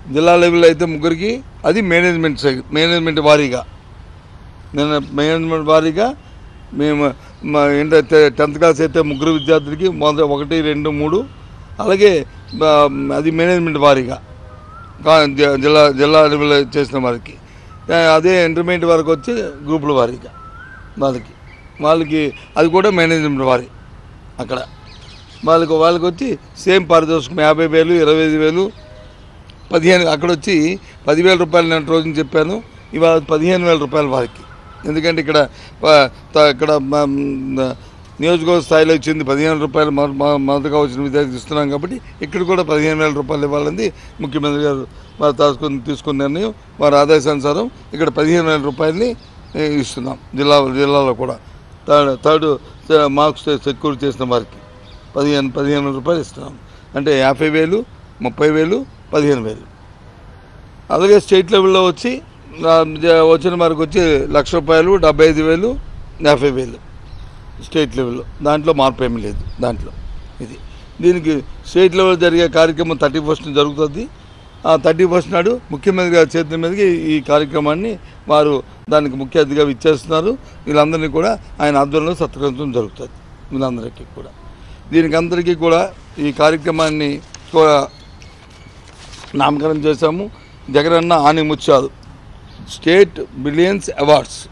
జిల్లా లెవెల్ అయితే ముగ్గురికి అది మేనేజ్మెంట్ సై- మేనేజ్మెంట్ వారీగా నేను మేనేజ్మెంట్ వారీగా మేము మా ఏంటంటే టెన్త్ క్లాస్ అయితే ముగ్గురు విద్యార్థులకి మొదట ఒకటి రెండు మూడు అలాగే ఆ, అది మేనేజ్మెంట్ వారీగా కా- జ- జిల్లా జిల్లా లెవెల్ చేసిన వారికి ఆ, అదే ఇంటర్మీడియట్ వరకు వచ్చి గ్రూపుల వారీగా వాళ్ళకి వాళ్ళకి అది కూడా మేనేజ్మెంట్ వారి అక్కడ వాళ్ళకి వాళ్ళకి వచ్చి సేమ్ పారితోషికం యాభై వేలు ఇరవై ఐదు వేలు పదిహేను అక్కడ వచ్చి పదివేల రూపాయలు నేను రోజున చెప్పాను ఇవాళ పదిహేను వేల రూపాయలు వారికి ఎందుకంటే ఇక్కడ ప- త- ఇక్కడ మ- మ- నియోజకవర్గ స్థాయిలో ఇచ్చింది పదిహేను రూపాయలు మొ- మొ- మొదటగా వచ్చిన విద్యార్థి ఇస్తున్నాం కాబట్టి ఇక్కడ కూడా పదిహేను వేల రూపాయలు ఇవ్వాలని ముఖ్యమంత్రి గారు వారు తీసుకుని తీసుకున్న నిర్ణయం వారి ఆదేశానుసారం ఇక్కడ పదిహేను వేల రూపాయలని ఏ, ఇస్తున్నాం జిల్లా జిల్లాలో కూడా థర్డ్ థర్డ్ మార్క్స్ సెక్యూర్ చేసిన వారికి పదిహేను పదిహేను వేల రూపాయలు ఇస్తున్నాం అంటే యాభై వేలు ముప్పై వేలు పదిహేను వేలు అలాగే స్టేట్ లెవెల్లో వచ్చి ఆ, జ- వచ్చిన వారికి వచ్చి లక్ష రూపాయలు డెబ్బై ఐదు వేలు యాభై వేలు స్టేట్ లెవెల్లో దాంట్లో మార్పు ఏమీ లేదు దాంట్లో ఇది దీనికి స్టేట్ లెవెల్ జరిగే కార్యక్రమం థర్టీ ఫస్ట్ జరుగుతుంది ఆ థర్టీ ఫస్ట్ నాడు ముఖ్యమంత్రి గారి చేతుల మీదకి ఈ కార్యక్రమాన్ని వారు దానికి ముఖ్య అతిథిగా ఇచ్చేస్తున్నారు వీళ్ళందరినీ కూడా ఆయన ఆధ్వర్యంలో సత్కరించడం జరుగుతుంది వీళ్ళందరికీ కూడా దీనికి అందరికీ కూడా ఈ కార్యక్రమాన్ని కూడా నామకరణం చేశాము Jagananna Animutyalu state brilliance awards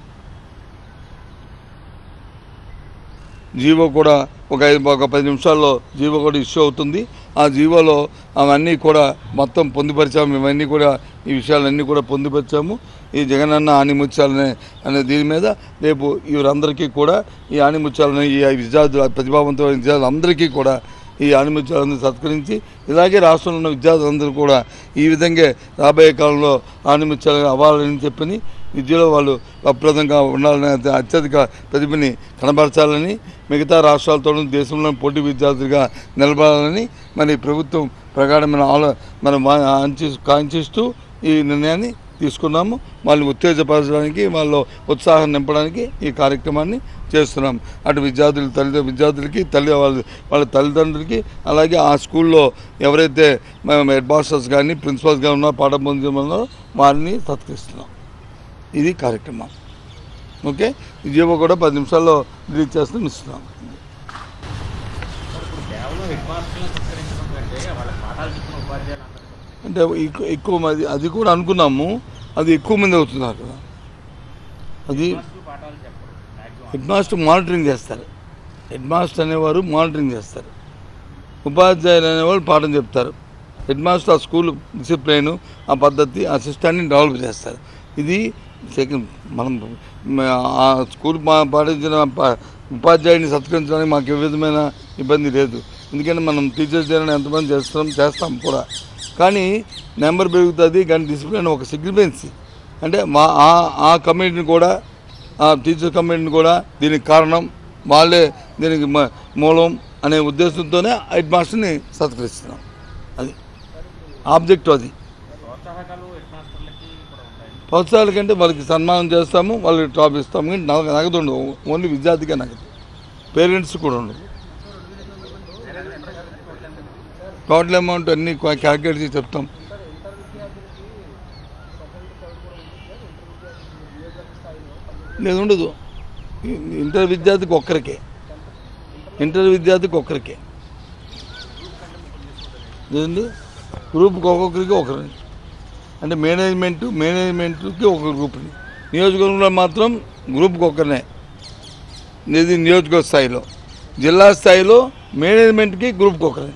GO కూడా ఒక ఐదు ఒక పది నిమిషాల్లో జీవో కూడా ఇష్యూ అవుతుంది ఆ జీవోలో అవన్నీ కూడా మొత్తం పొందుపరిచాము ఇవన్నీ కూడా ఈ విషయాలన్నీ కూడా పొందుపరిచాము ఈ జగనన్న ఆనిముత్యాలనే అనే దీని మీద రేపు వీరందరికీ కూడా ఈ ఆనిముత్యాలని ఈ విద్యార్థులు ప్రతిభావంతమైన విద్యార్థులందరికీ కూడా ఈ ఆనిముత్యాలను సత్కరించి ఇలాగే రాష్ట్రంలో ఉన్న విద్యార్థులందరూ కూడా ఈ విధంగా రాబోయే కాలంలో ఆనిముత్యాలు అవ్వాలని చెప్పని విద్యలో వాళ్ళు అప్రదంగా ఉండాలని అత్య- అత్యధిక ప్రతిభని కనబరచాలని మిగతా రాష్ట్రాలతోనూ దేశంలోని పోటీ విద్యార్థులుగా నిలబడాలని మరి ప్రభుత్వం ప్రగాఢమైన ఆలో మనం వా- అంచి కాంక్షిస్తూ ఈ నిర్ణయాన్ని తీసుకున్నాము వాళ్ళని ఉత్తేజపరచడానికి వాళ్ళు ఉత్సాహం నింపడానికి ఈ కార్యక్రమాన్ని చేస్తున్నాం అటు విద్యార్థులు తల్లి విద్యార్థులకి తల్లి వాళ్ళ వాళ్ళ తల్లిదండ్రులకి అలాగే ఆ స్కూల్లో ఎవరైతే మేము హెడ్ మాస్టర్స్ కానీ ప్రిన్సిపల్స్గా ఉన్నారో పాఠం పొందుతున్నారో వారిని సత్కరిస్తున్నాం ఇది కార్యక్రమం ఓకే ఈ జీవో కూడా పది నిమిషాల్లో రిలీజ్ చేస్తూ ఇస్తున్నాం ఇప్పుడు కేవలం హెడ్ మాస్టర్లను సత్కరించడం కంటే వాళ్ళ పాఠాలు చెప్పిన ఉపాధ్యాయులు అంటే ఎక్కువ ఎక్కువ మంది అది కూడా అనుకున్నాము అది ఎక్కువ మంది అవుతున్నారు కదా అది మాస్టర్లు పాఠాలు చెప్పరు మ్యాక్సిమం హెడ్ మాస్టర్ మానిటరింగ్ చేస్తారు హెడ్ మాస్టర్ అనేవారు మానిటరింగ్ చేస్తారు ఉపాధ్యాయులు అనేవాళ్ళు పాఠం చెప్తారు హెడ్ మాస్టర్ ఆ స్కూల్ డిసిప్లైన్ ఆ పద్ధతి ఆ సిస్టాన్ని డెవలప్ చేస్తారు ఇది సెకండ్ మనం మ- ఆ స్కూల్ పా- పాటించిన ప- ఉపాధ్యాయుడిని సత్కరించడానికి మాకు ఏ విధమైన ఇబ్బంది లేదు ఎందుకంటే మనం టీచర్స్ డే ఎంతమంది చేస్తాం చేస్తాం కూడా కానీ నెంబర్ పెరుగుతుంది కానీ డిసిప్లిన్ ఒక సిగ్నిఫికెన్సీ అంటే మా ఆ- ఆ కమ్యూనిటీని కూడా ఆ టీచర్ కమ్యూనిటీని కూడా దీనికి కారణం వాళ్ళే దీనికి మ- మూలం అనే ఉద్దేశంతోనే హెడ్ మాస్టర్ని సత్కరిస్తున్నాం అది ఆబ్జెక్ట్ అది ప్రోత్సాహకాలు హెడ్ మాస్టర్లకి కూడా ఉంటాయి ప్రోత్సాహాల కంటే వాళ్ళకి సన్మానం చేస్తాము వాళ్ళకి టాప్ ఇస్తాము కానీ నగ- నగదు ఉండవు ఓన్లీ విద్యార్థిగా నగదు పేరెంట్స్ కూడా ఉండదు టోటల్ అమౌంట్ అన్ని క్యాల్కులేట్ చేసి చెప్తాం లేదు ఉండదు ఇ- ఇంటర్ విద్యార్థికి ఒక్కరికే ఇంటర్ విద్యార్థికి ఒక్కరికే లేదండి గ్రూప్కి ఒక్కొక్కరికి ఒకరి అంటే మేనేజ్మెంట్ మేనేజ్మెంట్కి ఒక గ్రూప్ని నియోజకవర్గంలో మాత్రం గ్రూప్కి ఒకరినే ఇది నియోజకవర్గ స్థాయిలో జిల్లా స్థాయిలో మేనేజ్మెంట్కి గ్రూప్కి ఒకరే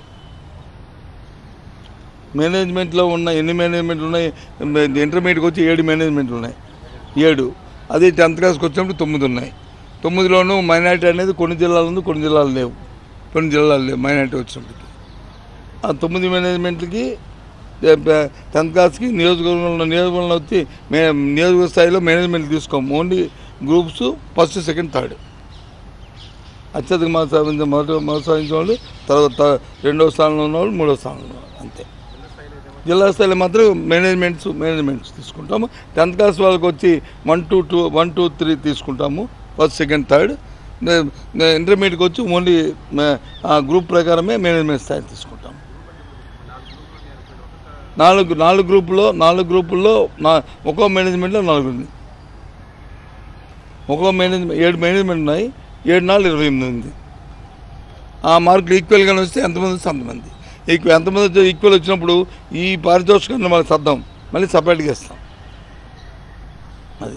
మేనేజ్మెంట్లో ఉన్న ఎన్ని మేనేజ్మెంట్లు ఉన్నాయి ఇంటర్మీడియట్కి వచ్చి ఏడు మేనేజ్మెంట్లు ఉన్నాయి ఏడు అదే టెన్త్ క్లాస్కి వచ్చినప్పుడు తొమ్మిది ఉన్నాయి తొమ్మిదిలోనూ మైనారిటీ అనేది కొన్ని జిల్లాలు ఉంది కొన్ని జిల్లాలు లేవు కొన్ని జిల్లాలు లేవు మైనారిటీ వచ్చినప్పటికి ఆ తొమ్మిది మేనేజ్మెంట్లకి టెన్త్ క్లాస్కి నియోజకవర్గంలో ఉన్న నియోజకవర్గంలో వచ్చి మే నియోజకవర్గ స్థాయిలో మేనేజ్మెంట్ తీసుకోము only groups first second third అత్యధిక మార్క్స్ సాధించిన మొదటి మొదటి సాధించిన వాళ్ళు తర్వాత త- రెండవ స్థానంలో ఉన్న వాళ్ళు మూడో స్థానంలో ఉన్న వాళ్ళు అంతే జిల్లా స్థాయిలో మాత్రం మేనేజ్మెంట్స్ మేనేజ్మెంట్స్ తీసుకుంటాము టెన్త్ క్లాస్ వాళ్ళకి వచ్చి one two two one two three తీసుకుంటాము ఫస్ట్ సెకండ్ థర్డ్ ఇంటర్మీడియట్కి వచ్చి ఓన్లీ మే- ఆ గ్రూప్ ప్రకారమే మేనేజ్మెంట్ స్థాయి తీసుకుంటాము నాలుగు నాలుగు గ్రూపుల్లో నాలుగు గ్రూపుల్లో నా ఒక్కో మేనేజ్మెంట్లో నాలుగు ఉంది ఒక్కో మేనేజ్మెంట్ ఏడు మేనేజ్మెంట్ ఉన్నాయి ఏడు నాలుగు ఇరవై ఎనిమిది ఉంది ఆ మార్కులు ఈక్వల్గానే వస్తే ఎంతమంది వస్తే అంతమంది ఈక్వల్ ఎంతమంది వచ్చి ఈక్వల్ వచ్చినప్పుడు ఈ పారితోషికాన్ని మళ్ళీ సర్దాం మళ్ళీ సపరేట్గా ఇస్తాం అది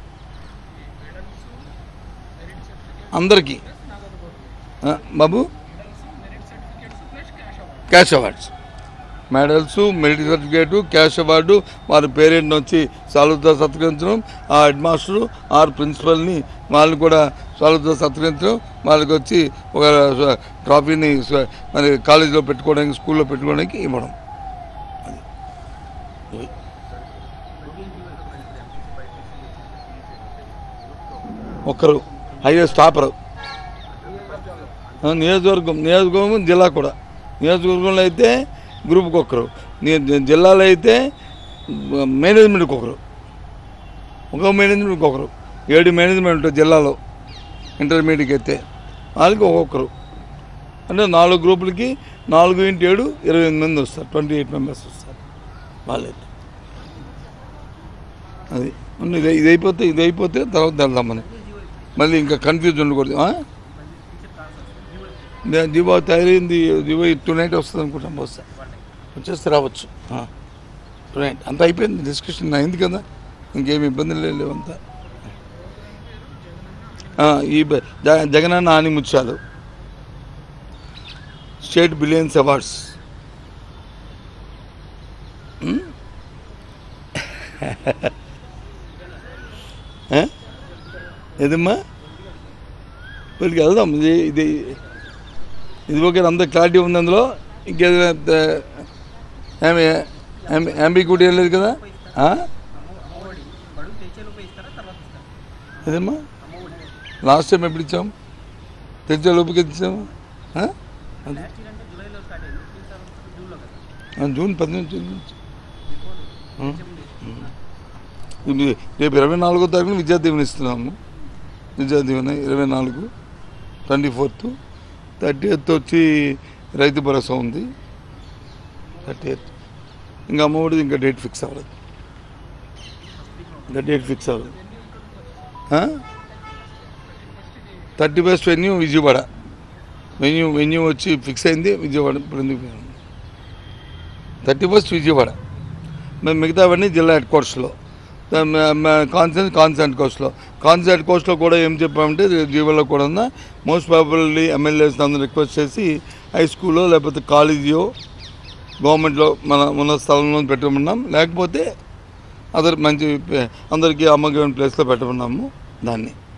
అందరికీ ఆ, బాబు cash awards medals merit certificate cash award వారి పేరెంట్ని వచ్చి సాలుతో సత్కరించడం ఆ హెడ్ మాస్టరు ఆర్ ప్రిన్సిపల్ని వాళ్ళు కూడా సాలుతో సత్కరించడం వాళ్ళకి వచ్చి ఒక ట్రాఫీని స- మరి కాలేజీలో పెట్టుకోవడానికి స్కూల్లో పెట్టుకోవడానికి ఇవ్వడం అది. ఇవి. ఒక్కరు హైయెస్ట్ టాపరు ఆ, నియోజకవర్గం నియోజకవర్గం జిల్లా కూడా నియోజకవర్గంలో అయితే గ్రూప్కి ఒకరు ని- జిల్లాలో అయితే మేనేజ్మెంట్కి ఒకరు ఒక మేనేజ్మెంట్కి ఒకరు ఏడు మేనేజ్మెంట్ ఉంటాయి జిల్లాలో ఇంటర్మీడియట్కి అయితే వాళ్ళకి ఒక్కొక్కరు అంటే నాలుగు గ్రూపులకి నాలుగు ఇంటి ఏడు ఇరవై ఎనిమిది మంది వస్తారు ట్వంటీ ఎయిట్ మెంబర్స్ వస్తారు వాళ్ళైతే అది ఉన్న ఇది ఇది అయిపోతే ఇది అయిపోతే తర్వాత వెళ్దాం మనం మళ్ళీ ఇంకా కన్ఫ్యూజ్ ఉండకూడదు ఆ? నే- దివో తయారైంది దివో టూ నైట్ వస్తుంది అనుకుంటాం బహుశా వచ్చేస్తే రావచ్చు టూ నైట్ అంతా అయిపోయింది డిస్కషన్ అయింది కదా ఇంకేమి ఇబ్బందులు లేవు లేవు అంతా ఆ, ఈ బ- జ- Jagananna Aani Mutyalu state brilliance awards ఉమ్? ఏ? ఏదమ్మా వీళ్ళకి వెళ్దాం ఇది ఇది ఇది ఓకే అంత క్లారిటీ ఉంది అందులో ఇంకేదో అంబిక్యూటీ ఏం లేదు కదా ఆ? ఏదమ్మా లాస్ట్ టైం ఎప్పుడు ఇచ్చాం తెచ్చే లోపుకి ఇచ్చాము ఆ? అది. ఆ, జూన్ పద్దెనిమిది జూన్ నుంచి ఆ? ఇది రేపు ఇరవై నాలుగో తారీఖున విద్యా దీవెన ఇస్తున్నాము విద్యా దీవెన ఇరవై నాలుగు ట్వంటీ ఫోర్త్ థర్టీ ఎయిత్ వచ్చి రైతు భరోసా ఉంది థర్టీ ఎయిత్ ఇంకా అమ్మఒడిది ఇంకా డేట్ ఫిక్స్ అవ్వలేదు ఇంకా డేట్ ఫిక్స్ అవ్వలేదు thirty first venue Vijayawada venue venue వచ్చి ఫిక్స్ అయింది విజయవాడ ఇప్పుడు ఎందుకు థర్టీ ఫస్ట్ విజయవాడ మేము మిగతావన్నీ జిల్లా హెడ్ క్వార్టర్స్లో కాన్సెంట్ కాన్సెంట్ కోస్ట్లో కాన్సెంట్ కోస్ట్లో కూడా ఏం చెప్పామంటే జీవోలో కూడా ఉందా మోస్ట్ ప్రాబబ్లీ ఎమ్మెల్యేస్ అందరూ రిక్వెస్ట్ చేసి హై స్కూల్లో లేకపోతే కాలేజీయో గవర్నమెంట్లో మన ఉన్న స్థలంలో పెట్టమన్నాం లేకపోతే అదర్ మంచి అందరికీ అమ్మకమైన ప్లేస్లో పెట్టమన్నాము దాన్ని